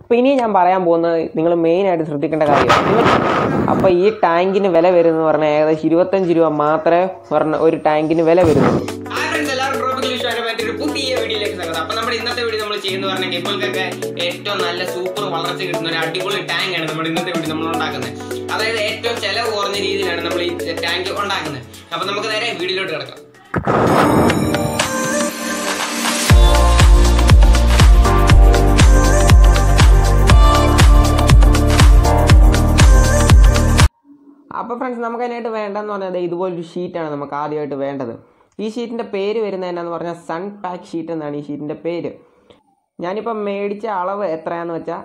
അപ്പോൾ ഇനി ഞാൻ പറയാൻ പോകുന്നത് നിങ്ങൾ മെയിനായിട്ട് ശ്രദ്ധിക്കേണ്ട കാര്യം അപ്പോൾ ഈ ടാങ്കിന് വില വരുന്നത് പറഞ്ഞാൽ ഏകദേശം ഇരുപത്തഞ്ച് രൂപ മാത്രമേ പറഞ്ഞ ഒരു ടാങ്കിന് വില വരുന്നുള്ളൂ ഹായ് ഫ്രണ്ട്സ് എല്ലാവർക്കും ട്രോപ്പിക്കൽ വിഷയമായിട്ട് പറ്റിയൊരു പുതിയ വീഡിയോയിലേക്ക് സ്വാഗതം അപ്പോൾ നമ്മുടെ ഇന്നത്തെ വീഡിയോ നമ്മൾ ചെയ്യുന്നത് പറഞ്ഞാൽ ഗപ്പികൾക്കൊക്കെ ഏറ്റവും നല്ല സൂപ്പർ വളർച്ച കിട്ടുന്ന ഒരു അടിപൊളി ടാങ്ക് ആണ് നമ്മുടെ ഇന്നത്തെ വീഡിയോ നമ്മൾ ഉണ്ടാക്കുന്നത് അതായത് ഏറ്റവും ചെലവ് കുറഞ്ഞ രീതിയിലാണ് നമ്മൾ ഈ ടാങ്ക് ഉണ്ടാക്കുന്നത് അപ്പോൾ നമുക്ക് നേരെ വീഡിയോയിലോട്ട് കിടക്കാം അപ്പോൾ ഫ്രണ്ട്സ് നമുക്ക് അതിനായിട്ട് വേണ്ടതെന്ന് പറഞ്ഞാൽ ഇതുപോലൊരു ഷീറ്റാണ് നമുക്ക് ആദ്യമായിട്ട് വേണ്ടത് ഈ ഷീറ്റിൻ്റെ പേര് വരുന്നത് എന്നാന്ന് പറഞ്ഞാൽ സൺ പാക്ക് ഷീറ്റ് എന്നാണ് ഈ ഷീറ്റിൻ്റെ പേര് ഞാനിപ്പം മേടിച്ച അളവ് എത്രയാന്ന് വെച്ചാൽ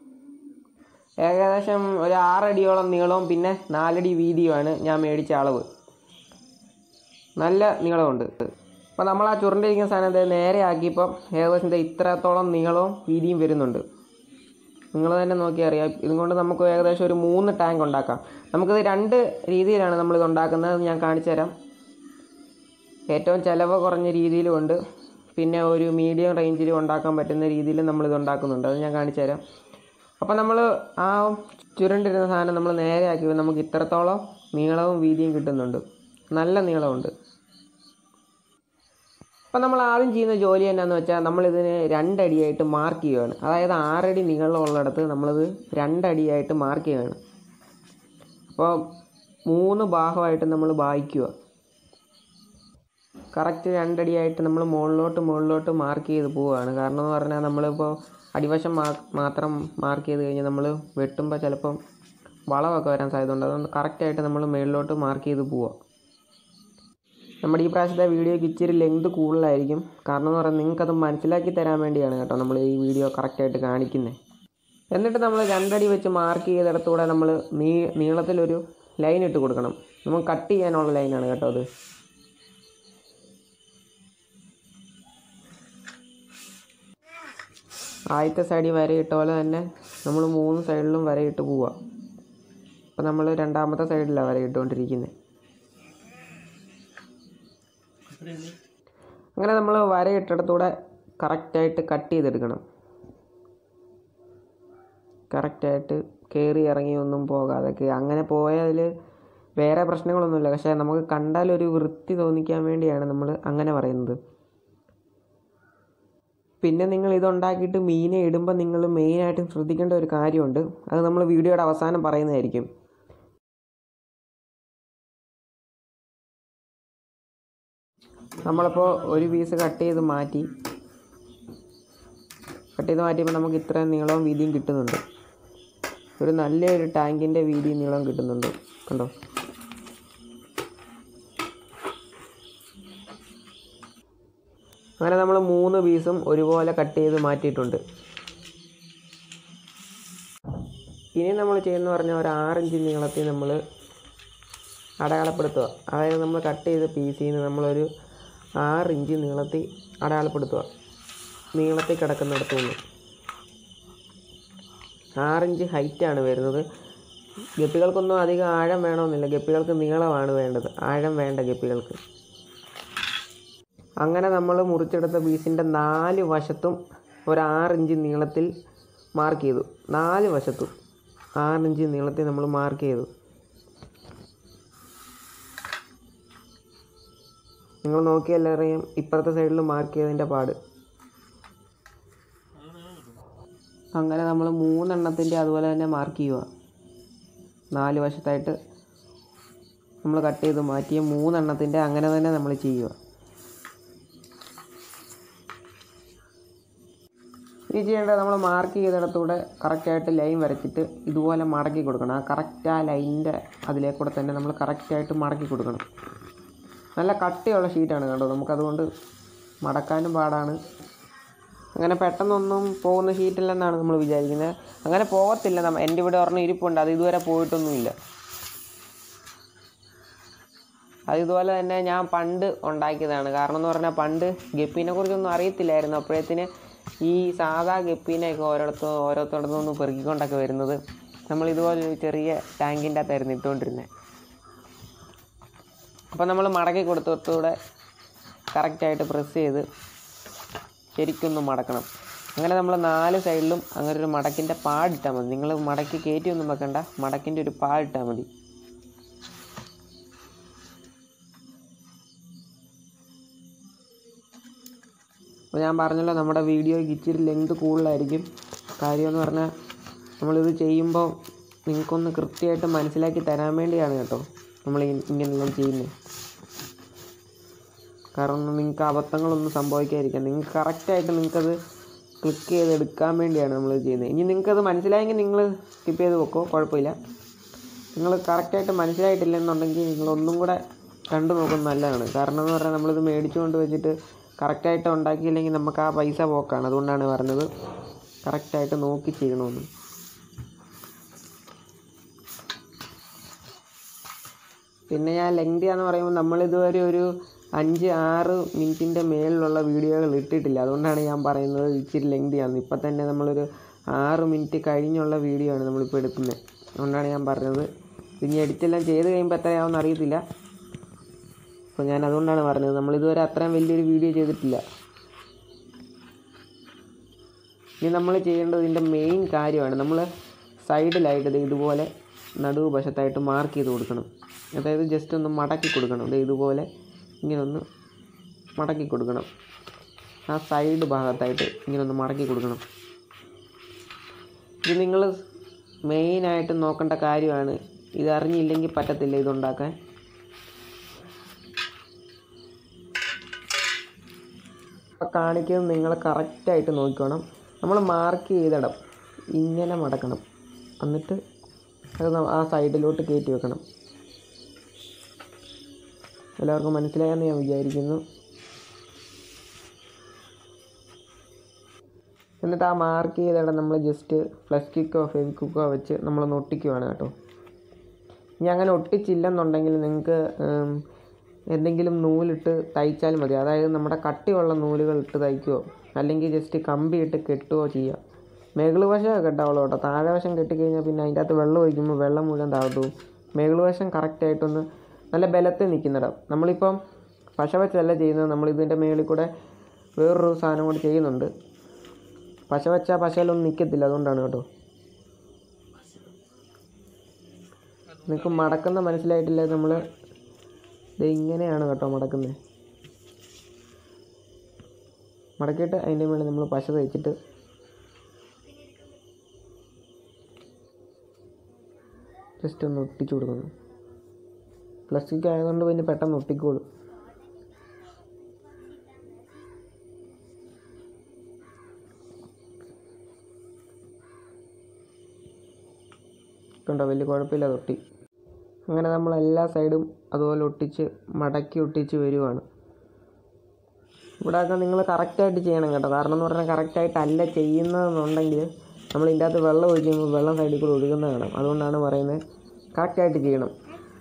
ഏകദേശം ഒരു ആറടിയോളം നീളവും പിന്നെ നാലടി വീതിയുമാണ് ഞാൻ മേടിച്ച അളവ് നല്ല നീളമുണ്ട് അപ്പോൾ നമ്മൾ ആ ചുരുണ്ടിരിക്കുന്ന സാധനത്തെ നേരെ ആക്കിയപ്പോൾ ഏകദേശം ദേ ഇത്രത്തോളം നീളവും വീതിയും വരുന്നുണ്ട് നിങ്ങൾ തന്നെ നോക്കി അറിയാം ഇതുകൊണ്ട് നമുക്ക് ഏകദേശം ഒരു മൂന്ന് ടാങ്ക് ഉണ്ടാക്കാം നമുക്കിത് രണ്ട് രീതിയിലാണ് നമ്മളിത് ഉണ്ടാക്കുന്നത് അത് ഞാൻ കാണിച്ചു തരാം ഏറ്റവും ചിലവ് കുറഞ്ഞ രീതിയിലും ഉണ്ട് പിന്നെ ഒരു മീഡിയം റേഞ്ചിൽ ഉണ്ടാക്കാൻ പറ്റുന്ന രീതിയിൽ നമ്മളിത് ഉണ്ടാക്കുന്നുണ്ട് അത് ഞാൻ കാണിച്ചു തരാം അപ്പോൾ നമ്മൾ ആ ചുരുണ്ടിരുന്ന സാധനം നമ്മൾ നേരെ ആക്കിയപ്പോൾ നമുക്ക് ഇത്രത്തോളം നീളവും വീതിയും കിട്ടുന്നുണ്ട് നല്ല നീളമുണ്ട് അപ്പം നമ്മൾ ആദ്യം ചെയ്യുന്ന ജോലി എന്നാന്ന് വെച്ചാൽ നമ്മളിതിന് രണ്ടടിയായിട്ട് മാർക്ക് ചെയ്യുകയാണ് അതായത് ആറടി നീളമുള്ളിടത്ത് നമ്മളത് രണ്ടടിയായിട്ട് മാർക്ക് ചെയ്യുകയാണ് അപ്പോൾ മൂന്ന് ഭാഗമായിട്ട് നമ്മൾ വായിക്കുക കറക്റ്റ് രണ്ടടിയായിട്ട് നമ്മൾ മുകളിലോട്ട് മുകളിലോട്ട് മാർക്ക് ചെയ്ത് പോവുകയാണ് കാരണം എന്ന് പറഞ്ഞാൽ നമ്മളിപ്പോൾ അടിവശം മാ മാത്രം മാർക്ക് ചെയ്ത് കഴിഞ്ഞാൽ നമ്മൾ വെട്ടുമ്പോൾ ചിലപ്പം വളമൊക്കെ വരാൻ സാധ്യതയുണ്ട് അതുകൊണ്ട് കറക്റ്റായിട്ട് നമ്മൾ മുകളിലോട്ട് മാർക്ക് ചെയ്ത് പോവുക നമ്മുടെ ഈ പ്രാവശ്യത്തെ വീഡിയോയ്ക്ക് ഇച്ചിരി ലെങ്ത് കൂടുതലായിരിക്കും കാരണം എന്ന് പറഞ്ഞാൽ നിങ്ങൾക്കത് മനസ്സിലാക്കി തരാൻ വേണ്ടിയാണ് കേട്ടോ നമ്മൾ ഈ വീഡിയോ കറക്റ്റായിട്ട് കാണിക്കുന്നത് എന്നിട്ട് നമ്മൾ രണ്ടടി വെച്ച് മാർക്ക് ചെയ്തിടത്തൂടെ നമ്മൾ നീ നീളത്തിലൊരു ലൈൻ ഇട്ട് കൊടുക്കണം നമുക്ക് കട്ട് ചെയ്യാനുള്ള ലൈനാണ് കേട്ടോ അത് ആദ്യത്തെ സൈഡിൽ വരയിട്ട പോലെ തന്നെ നമ്മൾ മൂന്ന് സൈഡിലും വരയിട്ട് പോവുക അപ്പം നമ്മൾ രണ്ടാമത്തെ സൈഡിലാണ് വരയിട്ടുകൊണ്ടിരിക്കുന്നത് അങ്ങനെ നമ്മൾ വരയിട്ടിടത്തൂടെ കറക്റ്റായിട്ട് കട്ട് ചെയ്തെടുക്കണം കറക്റ്റായിട്ട് കയറി ഇറങ്ങി ഒന്നും പോകാതെ കേ- അങ്ങനെ പോയതിൽ വേറെ പ്രശ്നങ്ങളൊന്നുമില്ല പക്ഷേ നമുക്ക് കണ്ടാൽ ഒരു വൃത്തി തോന്നിക്കാൻ വേണ്ടിയാണ് നമ്മൾ അങ്ങനെ പറയുന്നത് പിന്നെ നിങ്ങൾ ഇതുണ്ടാക്കിയിട്ട് മീനെ ഇടുമ്പോൾ നിങ്ങൾ മെയിനായിട്ടും ശ്രദ്ധിക്കേണ്ട ഒരു കാര്യമുണ്ട് അത് നമ്മൾ വീഡിയോയുടെ അവസാനം പറയുന്നതായിരിക്കും നമ്മളിപ്പോൾ ഒരു പീസ് കട്ട് ചെയ്ത് മാറ്റി കട്ട് ചെയ്ത് മാറ്റിയപ്പോൾ നമുക്ക് ഇത്രയും നീളവും വീതിയും കിട്ടുന്നുണ്ട് ഒരു നല്ലൊരു ടാങ്കിൻ്റെ വീതിയും നീളവും കിട്ടുന്നുണ്ട് കണ്ടോ അങ്ങനെ നമ്മൾ മൂന്ന് പീസും ഒരുപോലെ കട്ട് ചെയ്ത് മാറ്റിയിട്ടുണ്ട് ഇനി നമ്മൾ ചെയ്യുന്ന പറഞ്ഞാൽ ഒരു ആറിഞ്ച് നീളത്തിൽ നമ്മൾ അടയാളപ്പെടുത്തുക അതായത് നമ്മൾ കട്ട് ചെയ്ത പീസിൽ നിന്ന് നമ്മളൊരു ആറ് ഇഞ്ച് നീളത്തിൽ അടയാളപ്പെടുത്തുക നീളത്തിൽ കിടക്കുന്നിടത്തു നിന്ന് ആറിഞ്ച് ഹൈറ്റാണ് വരുന്നത് ഗപ്പികൾക്കൊന്നും അധികം ആഴം വേണമെന്നില്ല ഗപ്പികൾക്ക് നീളമാണ് വേണ്ടത് ആഴം വേണ്ട ഗപ്പികൾക്ക് അങ്ങനെ നമ്മൾ മുറിച്ചെടുത്ത പീസിൻ്റെ നാല് വശത്തും ഒരു ആറിഞ്ച് നീളത്തിൽ മാർക്ക് ചെയ്തു നാല് വശത്തും ആറിഞ്ച് നീളത്തിൽ നമ്മൾ മാർക്ക് ചെയ്തു നിങ്ങൾ നോക്കിയല്ലേ അറിയാം ഇപ്പുറത്തെ സൈഡിൽ മാർക്ക് ചെയ്തതിൻ്റെ പാട് അങ്ങനെ നമ്മൾ മൂന്നെണ്ണത്തിൻ്റെ അതുപോലെ തന്നെ മാർക്ക് ചെയ്യുക നാല് വശത്തായിട്ട് നമ്മൾ കട്ട് ചെയ്ത് മാറ്റിയ മൂന്നെണ്ണത്തിൻ്റെ അങ്ങനെ തന്നെ നമ്മൾ ചെയ്യുക ഇനി ചെയ്യേണ്ടത് നമ്മൾ മാർക്ക് ചെയ്തിടത്തൂടെ കറക്റ്റായിട്ട് ലൈൻ വരച്ചിട്ട് ഇതുപോലെ മടക്കി കൊടുക്കണം ആ കറക്റ്റ് ആ ലൈനിൻ്റെ അതിലേക്കൂടെ തന്നെ നമ്മൾ കറക്റ്റായിട്ട് മടക്കി കൊടുക്കണം നല്ല കട്ടിയുള്ള ഷീറ്റാണ് കേട്ടോ നമുക്കതുകൊണ്ട് മടക്കാനും പാടാണ് അങ്ങനെ പെട്ടെന്നൊന്നും പോകുന്ന ഷീറ്റില്ലെന്നാണ് നമ്മൾ വിചാരിക്കുന്നത് അങ്ങനെ പോകത്തില്ല നമ്മ എൻ്റെ ഇവിടെ ഒരെണ്ണം ഇരിപ്പുണ്ട് അത് ഇതുവരെ പോയിട്ടൊന്നുമില്ല അത് ഇതുപോലെ തന്നെ ഞാൻ പണ്ട് ഉണ്ടാക്കിയതാണ് കാരണം എന്ന് പറഞ്ഞാൽ പണ്ട് ഗപ്പീനെ കുറിച്ചൊന്നും അറിയത്തില്ലായിരുന്നു അപ്പോഴത്തേന് ഈ സാധാ ഗപ്പീനെയൊക്കെ ഓരോടത്തും ഓരോരുത്തടത്തു നിന്നും പെറുക്കിക്കൊണ്ടൊക്കെ വരുന്നത് നമ്മൾ ഇതുപോലെ ഒരു ചെറിയ ടാങ്കിൻ്റെ അകത്തായിരുന്നു ഇട്ടുകൊണ്ടിരുന്നത് അപ്പോൾ നമ്മൾ മടക്കി കൊടുത്തിട്ടൂടെ കറക്റ്റായിട്ട് പ്രസ് ചെയ്ത് ശരിക്കൊന്ന് മടക്കണം അങ്ങനെ നമ്മൾ നാല് സൈഡിലും അങ്ങനെ ഒരു മടക്കിൻ്റെ പാടിട്ടാൽ മതി നിങ്ങൾ മടക്കി കയറ്റിയൊന്നും വെക്കണ്ട മടക്കിൻ്റെ ഒരു പാടിട്ടാൽ മതി അപ്പോൾ ഞാൻ പറഞ്ഞല്ലോ നമ്മുടെ വീഡിയോയ്ക്ക് ഇച്ചിരി ലെങ്ത് കൂടുതലായിരിക്കും കാര്യമെന്ന് പറഞ്ഞാൽ നമ്മളിത് ചെയ്യുമ്പോൾ നിങ്ങൾക്കൊന്ന് കൃത്യമായിട്ട് മനസ്സിലാക്കി തരാൻ വേണ്ടിയാണ് കേട്ടോ നമ്മൾ ഈ- ഇങ്ങനെയെല്ലാം ചെയ്യുന്നത് കാരണം നിങ്ങൾക്ക് അബദ്ധങ്ങളൊന്നും സംഭവിക്കാതിരിക്കാം നിങ്ങൾക്ക് കറക്റ്റായിട്ട് നിങ്ങൾക്കത് ക്ലിക്ക് ചെയ്ത് എടുക്കാൻ വേണ്ടിയാണ് നമ്മൾ ചെയ്യുന്നത് ഇനി നിങ്ങൾക്കത് മനസ്സിലായെങ്കിൽ നിങ്ങൾ സ്കിപ്പ് ചെയ്ത് വെക്കോ കുഴപ്പമില്ല നിങ്ങൾ കറക്റ്റായിട്ട് മനസ്സിലായിട്ടില്ലെന്നുണ്ടെങ്കിൽ നിങ്ങൾ ഒന്നും കൂടെ കണ്ടു നോക്കുന്നത് നല്ലതാണ് കാരണം എന്ന് പറഞ്ഞാൽ നമ്മളിത് മേടിച്ചുകൊണ്ട് വെച്ചിട്ട് കറക്റ്റായിട്ട് ഉണ്ടാക്കിയില്ലെങ്കിൽ നമുക്ക് ആ പൈസ പോക്കാണ് അതുകൊണ്ടാണ് പറഞ്ഞത് കറക്റ്റായിട്ട് നോക്കി ചെയ്യണമെന്ന് പിന്നെ ഞാൻ ലെങ്തി എന്ന് പറയുമ്പോൾ നമ്മളിതുവരെ ഒരു അഞ്ച് ആറ് മിനിറ്റിൻ്റെ മേളിലുള്ള വീഡിയോകൾ ഇട്ടിട്ടില്ല അതുകൊണ്ടാണ് ഞാൻ പറയുന്നത് ഇച്ചിരി ലെങ്തിയാണ് ഇപ്പം തന്നെ നമ്മളൊരു ആറ് മിനിറ്റ് കഴിഞ്ഞുള്ള വീഡിയോ ആണ് നമ്മളിപ്പോൾ എടുക്കുന്നത് അതുകൊണ്ടാണ് ഞാൻ പറഞ്ഞത് ഇനി എഡിറ്റെല്ലാം ചെയ്ത് കഴിയുമ്പോൾ എത്രയാവുമെന്ന് അറിയത്തില്ല അപ്പോൾ ഞാൻ അതുകൊണ്ടാണ് പറഞ്ഞത് നമ്മളിതുവരെ അത്രയും വലിയൊരു വീഡിയോ ചെയ്തിട്ടില്ല ഇനി നമ്മൾ ചെയ്യേണ്ടത് ഇതിൻ്റെ മെയിൻ കാര്യമാണ് നമ്മൾ സൈഡിലായിട്ട് ദേ ഇതുപോലെ നടുവ് വശത്തായിട്ട് മാർക്ക് ചെയ്ത് കൊടുക്കണം അതായത് ജസ്റ്റ് ഒന്ന് മടക്കി കൊടുക്കണം ദേ ഇതുപോലെ ഇങ്ങനെ ഒന്ന് മടക്കി കൊടുക്കണം ആ സൈഡ് ഭാഗത്തായിട്ട് ഇങ്ങനെ ഒന്ന് മടക്കി കൊടുക്കണം ഇത് നിങ്ങൾ മെയിനായിട്ട് നോക്കേണ്ട കാര്യമാണ് ഇത് അറിഞ്ഞില്ലെങ്കിൽ പറ്റത്തില്ല ഇതുണ്ടാക്കാൻ അപ്പോൾ കാണിക്കുന്നത് നിങ്ങൾ കറക്റ്റായിട്ട് നോക്കിക്കോണം നമ്മൾ മാർക്ക് ചെയ്തിടം ഇങ്ങനെ മടക്കണം എന്നിട്ട് അത് ന- ആ സൈഡിലോട്ട് കയറ്റി വെക്കണം എല്ലാവർക്കും മനസ്സിലായെന്ന് ഞാൻ വിചാരിക്കുന്നു എന്നിട്ട് ആ മാർക്ക് ചെയ്തിടം നമ്മൾ ജസ്റ്റ് ഫ്ലഷ് കിക്കോ ഫെവിക്കുക്കോ വെച്ച് നമ്മളൊന്ന് ഒട്ടിക്കുവാണ് കേട്ടോ ഇനി അങ്ങനെ ഒട്ടിച്ചില്ലെന്നുണ്ടെങ്കിൽ നിങ്ങൾക്ക് ഉം, എന്തെങ്കിലും നൂലിട്ട് തയ്ച്ചാൽ മതി അതായത് നമ്മുടെ കട്ടിയുള്ള നൂലുകൾ ഇട്ട് തയ്ക്കുകയോ അല്ലെങ്കിൽ ജസ്റ്റ് കമ്പി ഇട്ട് കെട്ടുകയോ ചെയ്യുക മേള് വശം കെട്ടാവുള്ളൂ കേട്ടോ താഴെ വശം കെട്ടിക്കഴിഞ്ഞാൽ പിന്നെ അതിൻ്റെ അകത്ത് വെള്ളം ഒഴിക്കുമ്പോൾ വെള്ളം മുഴുവൻ താഴത്തു പോകും മേള് വശം കറക്റ്റായിട്ടൊന്ന് നല്ല ബലത്തിൽ നിൽക്കുന്നിടം നമ്മളിപ്പം പശ വെച്ചല്ല ചെയ്യുന്നത് നമ്മൾ ഇതിൻ്റെ മേളിൽ കൂടെ വേറൊരു സാധനം കൂടി ചെയ്യുന്നുണ്ട് പശ വെച്ചാൽ പശയിലൊന്നും നിൽക്കത്തില്ല അതുകൊണ്ടാണ് കേട്ടോ നിങ്ങൾക്ക് മടക്കുന്ന മനസ്സിലായിട്ടില്ല നമ്മൾ ഇത് ഇങ്ങനെയാണ് കേട്ടോ മടക്കുന്നത് മടക്കിയിട്ട് അതിൻ്റെ മുകളിൽ നമ്മൾ പശ തയ്ച്ചിട്ട് ജസ്റ്റ് ഒന്ന് ഒട്ടിച്ചു കൊടുക്കുന്നു പ്ലാസ്റ്റിക് ആയതുകൊണ്ട് പിന്നെ പെട്ടെന്ന് ഒട്ടിക്കോളും കണ്ടോ വലിയ കുഴപ്പമില്ലാതെ ഒട്ടി അങ്ങനെ നമ്മൾ എല്ലാ സൈഡും അതുപോലെ ഒട്ടിച്ച് മടക്കി ഒട്ടിച്ച് വരുവാണ് ഇവിടെയൊക്കെ നിങ്ങൾ കറക്റ്റായിട്ട് ചെയ്യണം കേട്ടോ കാരണം എന്ന് പറഞ്ഞാൽ കറക്റ്റായിട്ടല്ല ചെയ്യുന്നതെന്നുണ്ടെങ്കിൽ നമ്മൾ ഇതിൻ്റെ അകത്ത് വെള്ളം ഒഴിക്കുമ്പോൾ വെള്ളം സൈഡിൽ കൂടെ ഒഴുകുന്ന കാണാം അതുകൊണ്ടാണ് പറയുന്നത് കറക്റ്റായിട്ട് ചെയ്യണം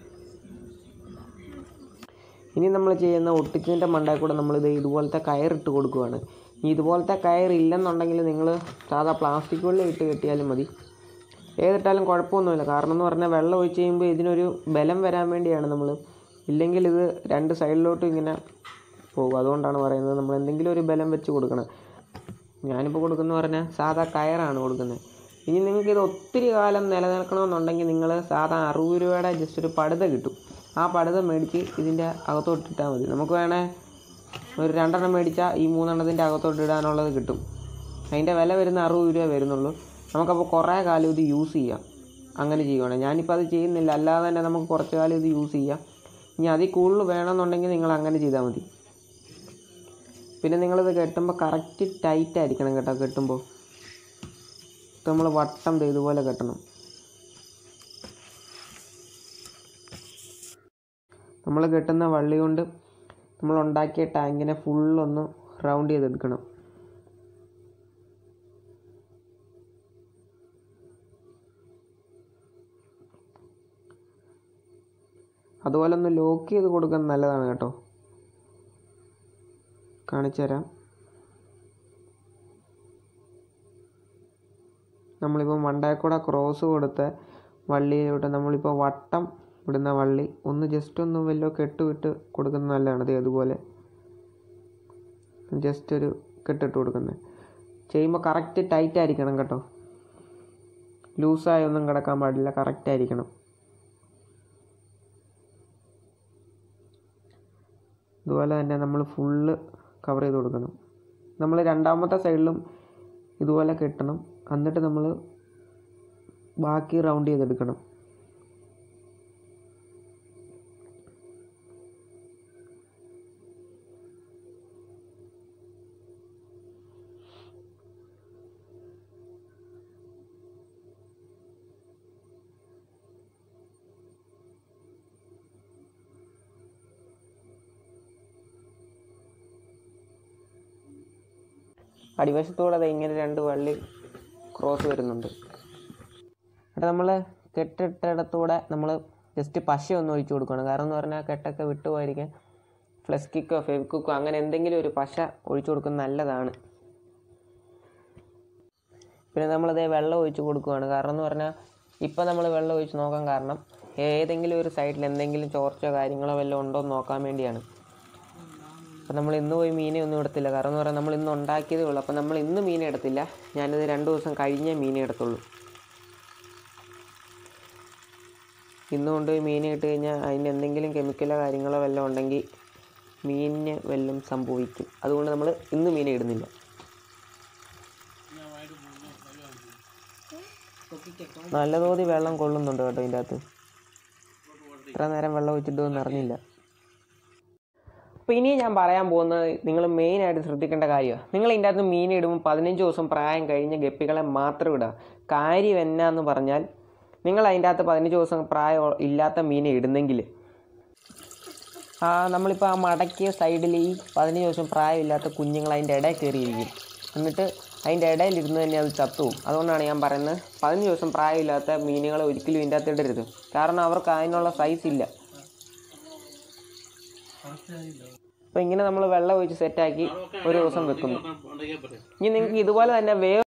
ഇനി നമ്മൾ ചെയ്യുന്ന ഒട്ടിച്ചതിൻ്റെ മണ്ടയിൽ കൂടെ നമ്മൾ ഇത് ഇതുപോലത്തെ കയറിട്ട് കൊടുക്കുവാണ് ഇനി ഇതുപോലത്തെ കയർ ഇല്ലെന്നുണ്ടെങ്കിൽ നിങ്ങൾ സാധാ പ്ലാസ്റ്റിക് വെള്ളം ഇട്ട് കെട്ടിയാലും മതി ഏതിട്ടാലും കുഴപ്പമൊന്നുമില്ല കാരണം എന്ന് പറഞ്ഞാൽ വെള്ളം ഒഴിച്ച് കഴിയുമ്പോൾ ഇതിനൊരു ബലം വരാൻ വേണ്ടിയാണ് നമ്മൾ ഇല്ലെങ്കിൽ ഇത് രണ്ട് സൈഡിലോട്ടും ഇങ്ങനെ പോകും അതുകൊണ്ടാണ് പറയുന്നത് നമ്മൾ എന്തെങ്കിലും ഒരു ബലം വെച്ച് കൊടുക്കണം ഞാനിപ്പോൾ കൊടുക്കുന്ന പറഞ്ഞാൽ സാധാ കയറാണ് കൊടുക്കുന്നത് ഇനി നിങ്ങൾക്ക് ഇത് ഒത്തിരി കാലം നിലനിൽക്കണമെന്നുണ്ടെങ്കിൽ നിങ്ങൾ സാധാ അറുപത് രൂപയുടെ ജസ്റ്റ് ഒരു പടുത കിട്ടും ആ പടുത മേടിച്ച് ഇതിൻ്റെ അകത്തോട്ട് ഇട്ടാൽ മതി നമുക്ക് വേണേൽ ഒരു രണ്ടെണ്ണം മേടിച്ചാൽ ഈ മൂന്നെണ്ണത്തിൻ്റെ അകത്തോട്ട് ഇടാനുള്ളത് കിട്ടും അതിൻ്റെ വില വരുന്ന അറുപത് രൂപ വരുന്നുള്ളൂ നമുക്കപ്പോൾ കുറേ കാലം ഇത് യൂസ് ചെയ്യാം അങ്ങനെ ചെയ്യുവാണെങ്കിൽ ഞാനിപ്പോൾ അത് ചെയ്യുന്നില്ല അല്ലാതെ തന്നെ നമുക്ക് കുറച്ച് കാലം ഇത് യൂസ് ചെയ്യാം ഇനി അതിൽ കൂടുതൽ വേണമെന്നുണ്ടെങ്കിൽ നിങ്ങൾ അങ്ങനെ ചെയ്താൽ മതി പിന്നെ നിങ്ങളിത് കെട്ടുമ്പോൾ കറക്റ്റ് ടൈറ്റ് ആയിരിക്കണം കേട്ടോ കെട്ടുമ്പോൾ നമ്മൾ വട്ടം ദേ ഇതുപോലെ കെട്ടണം നമ്മൾ കെട്ടുന്ന വള്ളി കൊണ്ട് നമ്മൾ ഉണ്ടാക്കിയ ടാങ്കിനെ ഫുള്ളൊന്ന് റൗണ്ട് ചെയ്തെടുക്കണം അതുപോലെ ഒന്ന് ലോക്ക് ചെയ്ത് കൊടുക്കുന്നത് നല്ലതാണ് കേട്ടോ കാണിച്ചു തരാം നമ്മളിപ്പോൾ മണ്ടയിൽ ക്രോസ് കൊടുത്ത വള്ളിയിലോട്ട് നമ്മളിപ്പോൾ വട്ടം ഇടുന്ന വള്ളി ഒന്ന് ജസ്റ്റ് ഒന്ന് വല്ലോ കെട്ടുവിട്ട് കൊടുക്കുന്നത് നല്ലതാണ് ദേ അതുപോലെ ജസ്റ്റ് ഒരു കെട്ടിട്ട് കൊടുക്കുന്നത് ചെയ്യുമ്പോൾ കറക്റ്റ് ടൈറ്റ് ആയിരിക്കണം കേട്ടോ ലൂസായി ഒന്നും കിടക്കാൻ പാടില്ല കറക്റ്റ് ആയിരിക്കണം ഇതുപോലെ തന്നെ നമ്മൾ ഫുള്ള് കവർ ചെയ്ത് കൊടുക്കണം നമ്മൾ രണ്ടാമത്തെ സൈഡിലും ഇതുപോലെ കെട്ടണം എന്നിട്ട് നമ്മൾ ബാക്കി റൗണ്ട് ചെയ്തെടുക്കണം അടിവശത്തൂടെ ദേ ഇങ്ങനെ രണ്ട് വള്ളി ക്രോസ് വരുന്നുണ്ട് എന്നിട്ട് നമ്മൾ കെട്ടിട്ടിടത്തൂടെ നമ്മൾ ജസ്റ്റ് പശ ഒന്ന് ഒഴിച്ചു കൊടുക്കണം കാരണം എന്ന് പറഞ്ഞാൽ കെട്ടൊക്കെ വിട്ടുപോയിരിക്കാൻ ഫ്ലസ്കിക്കോ ഫെവിക്കുക്കോ അങ്ങനെ എന്തെങ്കിലും ഒരു പശ ഒഴിച്ചു കൊടുക്കുന്നത് നല്ലതാണ് പിന്നെ നമ്മളിതേ വെള്ളം ഒഴിച്ച് കൊടുക്കുകയാണ് കാരണം എന്ന് പറഞ്ഞാൽ ഇപ്പം നമ്മൾ വെള്ളം ഒഴിച്ച് നോക്കാൻ കാരണം ഏതെങ്കിലും ഒരു സൈഡിൽ എന്തെങ്കിലും ചോർച്ചയോ കാര്യങ്ങളോ വല്ലതും ഉണ്ടോ എന്ന് നോക്കാൻ വേണ്ടിയാണ് അപ്പം നമ്മൾ ഇന്ന് പോയി മീനെ ഒന്നും എടുത്തില്ല കാരണം എന്ന് പറഞ്ഞാൽ നമ്മൾ ഇന്ന് ഉണ്ടാക്കിയതേ ഉള്ളൂ അപ്പം നമ്മൾ ഇന്ന് മീനെ എടുത്തില്ല ഞാനിത് രണ്ട് ദിവസം കഴിഞ്ഞേ മീനെ എടുത്തുള്ളൂ ഇന്ന് കൊണ്ടുപോയി മീനെ ഇട്ട് കഴിഞ്ഞാൽ അതിന് എന്തെങ്കിലും കെമിക്കലോ കാര്യങ്ങളോ വല്ലതും ഉണ്ടെങ്കിൽ മീനിന് വല്ലതും സംഭവിക്കും അതുകൊണ്ട് നമ്മൾ ഇന്ന് മീനെ ഇടുന്നില്ല നല്ല തോതി വെള്ളം കൊള്ളുന്നുണ്ട് കേട്ടോ ഇതിൻ്റെ അകത്ത് ഇത്ര നേരം വെള്ളം ഒഴിച്ചിട്ടൊന്നും അറിഞ്ഞില്ല അപ്പോൾ ഇനി ഞാൻ പറയാൻ പോകുന്നത് നിങ്ങൾ മെയിനായിട്ട് ശ്രദ്ധിക്കേണ്ട കാര്യമാണ് നിങ്ങൾ ഇതിൻ്റെ അകത്ത് മീൻ ഇടുമ്പോൾ പതിനഞ്ച് ദിവസം പ്രായം കഴിഞ്ഞ ഗപ്പികളെ മാത്രം ഇടുക കാര്യം എന്നാന്ന് പറഞ്ഞാൽ നിങ്ങൾ അതിൻ്റെ അകത്ത് പതിനഞ്ച് ദിവസം പ്രായം ഇല്ലാത്ത മീനെ ഇടുന്നെങ്കിൽ ആ നമ്മളിപ്പോൾ ആ മടക്കിയ സൈഡിൽ ഈ പതിനഞ്ച് ദിവസം പ്രായമില്ലാത്ത കുഞ്ഞുങ്ങൾ അതിൻ്റെ ഇടയിൽ കയറിയിരിക്കും എന്നിട്ട് അതിൻ്റെ ഇടയിലിരുന്ന് തന്നെ അത് ചത്തുപോകും അതുകൊണ്ടാണ് ഞാൻ പറയുന്നത് പതിനഞ്ച് ദിവസം പ്രായമില്ലാത്ത മീനുകളെ ഒരിക്കലും ഇതിൻ്റെ അകത്ത് ഇടരുത് കാരണം അവർക്ക് അതിനുള്ള സൈസ് ഇല്ല അപ്പോൾ ഇങ്ങനെ നമ്മൾ വെള്ളം ഒഴിച്ച് സെറ്റാക്കി ഒരു ദിവസം വെക്കുന്നു ഇനി നിങ്ങൾക്ക് ഇതുപോലെ തന്നെ വേറെ